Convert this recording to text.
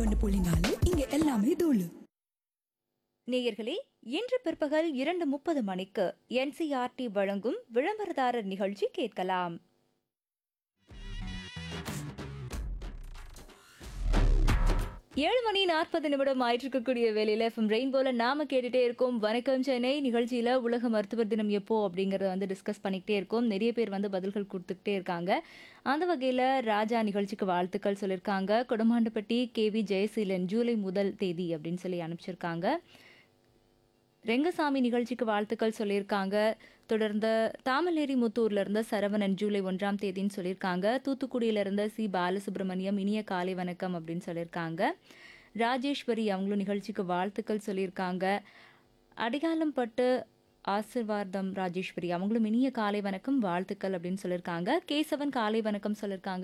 ஒன்னு புள்ளி நாலு இங்க எல்லாமே தூளு நேயர்களே இன்று பிற்பகல் இரண்டு முப்பது மணிக்கு என்சிஆர்டி வழங்கும் விளம்பரதாரர் நிகழ்ச்சி கேட்கலாம் ஏழு மணி நாற்பது நிமிடம் ஆயிட்டிருக்கக்கூடிய வேலையில் எஃப்எம் ரெயின்போல நாம கேட்டுட்டே இருக்கோம் வணக்கம் சென்னை நிகழ்ச்சியில் உலக மருத்துவர் தினம் எப்போ அப்படிங்கிறத வந்து டிஸ்கஸ் பண்ணிக்கிட்டே இருக்கோம் நிறைய பேர் வந்து பதில்கள் கொடுத்துக்கிட்டே இருக்காங்க அந்த வகையில் ராஜா நிகழ்ச்சிக்கு வாழ்த்துக்கள் சொல்லியிருக்காங்க கொடமாண்டப்பட்டி கேவி ஜெயசீலன் ஜூலை முதல் தேதி அப்படின்னு சொல்லி அனுப்பிச்சிருக்காங்க ரெங்கசாமி நிகழ்ச்சிக்கு வாழ்த்துக்கள் சொல்லியிருக்காங்க தொடர்ந்து தாமலேரி முத்தூர்ல இருந்த சரவணன் ஜூலை ஒன்றாம் தேதின்னு சொல்லியிருக்காங்க தூத்துக்குடியில இருந்த சி பாலசுப்ரமணியம் இனிய காலை வணக்கம் அப்படின்னு சொல்லியிருக்காங்க ராஜேஸ்வரி அவங்களும் நிகழ்ச்சிக்கு வாழ்த்துக்கள் சொல்லியிருக்காங்க அடிகாலம் பட்டு ஆசிர்வாதம் ராஜேஸ்வரி அவங்களும் இனிய காலை வணக்கம் வாழ்த்துக்கள் அப்படின்னு சொல்லியிருக்காங்க கேசவன் காலை வணக்கம் சொல்லியிருக்காங்க